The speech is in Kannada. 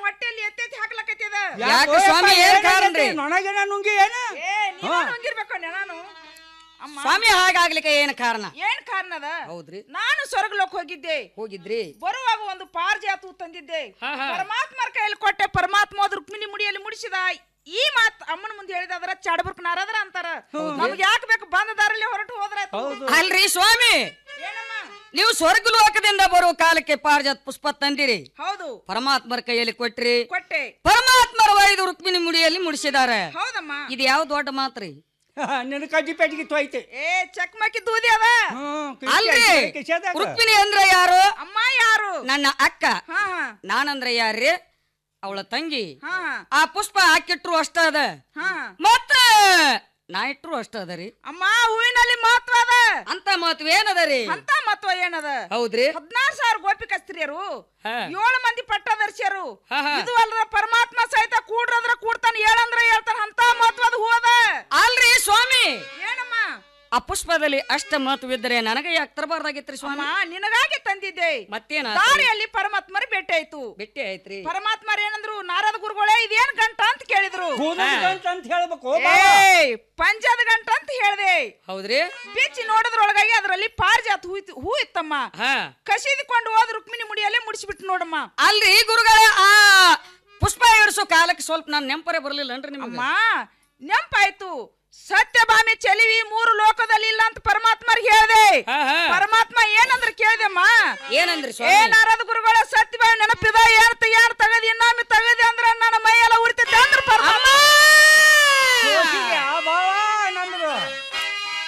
ಹೊಟ್ಟೆಯಲ್ಲಿ ಎತ್ತೆತ್ತಿ ಹಾಕ್ಲಕತ್ತಿದ ಯಾಕೆ ಸ್ವಾಮಿ ಏನ್ ಕಾರಣ ರೀ ನೊಣಗಿನ ನುಂಗಿ ಏನ ಏ ನೀನು ಹಂಗಿರ್ಬೇಕು ನಾನು ಅಮ್ಮ ಸ್ವಾಮಿ ಹಾಗಾಗ್ಲಿಕ್ಕೆ ಏನ್ ಕಾರಣ ಏನ್ ಕಾರಣದ ಹೌದ್ರಿ ನಾನು ಸ್ವರ್ಗಲೋಕ್ ಹೋಗಿದ್ದೆ ಹೋಗಿದ್ರಿ ಬರುವಾಗ ಒಂದು ಪಾರ್ಜಾತು ತಂದಿದ್ದೆ ಹಾ, ಹಾ. ಪರಮಾತ್ಮರ ಕೈಯಲ್ಲಿ ಕೊಟ್ಟೆ ಪರಮಾತ್ಮ ಅದ್ ರುಕ್ಮಿಣಿ ಮುಡಿಯಲ್ಲಿ ಮುಡಿಸಿದ ಈ ಮಾತ್ ಅಮ್ಮನ ಮುಂದೆ ಹೇಳಿದಾದ್ರ ಚಡಬರ್ಕ್ ನಾರದ್ರ ಅಂತಾರ ನಮ್ಗೆ ಯಾಕೆ ಬೇಕು ಬಂದ ದಾರಲ್ಲಿ ಹೊರಟು ಹೋದ್ರ ಆಯ್ತು. ಅಲ್ರಿ ಸ್ವಾಮಿ ಏನಮ್ಮ ನೀವು ಸ್ವರ್ಗ ಲೋಕದಿಂದ ಬರುವ ಕಾಲಕ್ಕೆ ಪಾರಿಜಾತ ಪುಷ್ಪ ತಂದಿರಿ ಹೌದು ಪರಮಾತ್ಮರ ಕೈಯಲ್ಲಿ ಕೊಟ್ರಿ ಕೊಟ್ಟೆ ಪರಮಾತ್ಮರ ಒಯ್ದು ರುಕ್ಮಿಣಿ ಮುಡಿಯಲ್ಲಿ ಮುಡಿಸಿದಾರೆ ಹೌದಮ್ಮ ಇದು ಯಾವ ದೊಡ್ಡ ಮಾತ್ರಿ ನಿನ್ನ ಕಡ್ಡಿ ಪೆಟ್ಟಿಗೆ ತೊಯ್ತೆ ಏ ಚಕ್ಮಕ್ಕಿ ದೂದಿ ಅದ ಹ್ಮ್ ಅಲ್ರಿ ಕಿಶೆದಾಗ ರುಕ್ಮಿಣಿ ಅಂದ್ರೆ ಯಾರು ಅಮ್ಮ ಯಾರು ನನ್ನ ಅಕ್ಕ ಹಾ ಹಾ ನಾನಂದ್ರೆ ಯಾರ್ರಿ ಅವಳ ತಂಗಿ ಹಾ ಹಾ ಆ ಪುಷ್ಪ ಹಾಕಿಟ್ರು ಅಷ್ಟ ಅದ ಹಾ ಮತ್ತ ನಾ ಇಟ್ರು ಅಷ್ಟ ಅದ ರೀ ಅಮ್ಮ ಹೂವಿನಲ್ಲಿ ಮಹತ್ವ ಅದ ಅಂತ ಮಹತ್ವ ಏನದ ರೀ ಅಂತ ಮಹತ್ವ ಏನದ ಹೌದ್ರಿ ಹದಿನಾರು ಸಾವಿರ ಗೋಪಿಕಸ್ತ್ರೀಯರು ಹಾ. ಏಳು ಮಂದಿ ಪಟ್ಟದರ್ಶಿಯರು ಹಾ, ಹಾ. ಇದು ಅಲ್ಲದ ಪರಮಾತ್ಮ ಸಹಿತ ಕೂಡ್ರಂದ್ರ ಕೂಡ್ತಾನ ಹೇಳಂದ್ರ ಹೇಳ್ತಾನ ಅಂತ ಮಹತ್ವದ ಹೂ ಅದ ಅಲ್ರಿ ಸ್ವಾಮಿ ಏನಮ್ಮ ಆ ಪುಷ್ಪದಲ್ಲಿ ಅಷ್ಟ ಮಹತ್ವ ನನಗೆ ಯಾಕೆ ತರಬಾರ್ದಾಗಿತ್ರಿ ಅಮ್ಮ ಸ್ವಾಮಿ ನಿನಗಾಗಿ ತಂದಿದ್ದೆ ಮತ್ತೇನ ದಾರಿಯಲ್ಲಿ ಪರಮಾತ್ಮರ ಭೇಟಿ ಆಯ್ತು ಬೆಟ್ಟಿ ಆಯ್ತ್ರಿ ಪರಮಾತ್ಮರ ಏನಂದ್ರು ನಾರದ ಗುರುಗಳೇ ಇದೇನ್ ಗಂಟ ಅಂತ ಕೇಳಿದ್ರು ಕೂದಲು ಗಂಟು ಅಂತ ಹೇಳ್ಬೇಕು ಏಯ್ ಪಂಚದ ಗಂಟ ಅಂತ ಹೇಳ್ದೆ ಹೌದ್ರಿ ಬಿಚ್ಚಿ ನೋಡಿದ್ರೊಳಗಾಗಿ ಅದರಲ್ಲಿ ಪಾರಿಜಾತ ಹೂ ಇತ್ತು- ಹೂ ಇತ್ತಮ್ಮ ಹಾ ಕಸಿದುಕೊಂಡು ಹೋದ ರುಕ್ಮಿಣಿ ಮುಡಿಯಲ್ಲೇ ಮುಡಿಸ್ಬಿಟ್ಟು ನೋಡಮ್ಮ ಅಲ್ರಿ ಗುರುಗಳ ಆ ಪುಷ್ಪ ಏರ್ಸೋ ಕಾಲಕ್ಕೆ ಸ್ವಲ್ಪ ನಾನು ನೆಂಪರೇ ಬರ್ಲಿಲ್ಲನ್ರಿ ನಿಮಗೆ ಅಮ್ಮ ನೆಂಪಾಯ್ತು ಸತ್ಯಭಾಮಿ ಚೆಲಿವಿ ಮೂರು ಲೋಕದಲ್ಲಿ ಇಲ್ಲ ಅಂತ ಪರಮಾತ್ಮರಿಗೆ ಹೇಳ್ದೆ ಹಾ, ಹಾ. ಪರಮಾತ್ಮ ಏನಂದ್ರ ಕೇಳ್ದಮ್ಮ ಏನಂದ್ರಿ ಏ ಸ್ವಾಮಿ ನಾರದ ಗುರುಗಳ ಸತ್ಯಭಾಮಿ ನೆನಪಿದ ಏನ್ ತ- ಏನ್ ತಗದ್ ಇನ್ನೊಮ್ಮೆ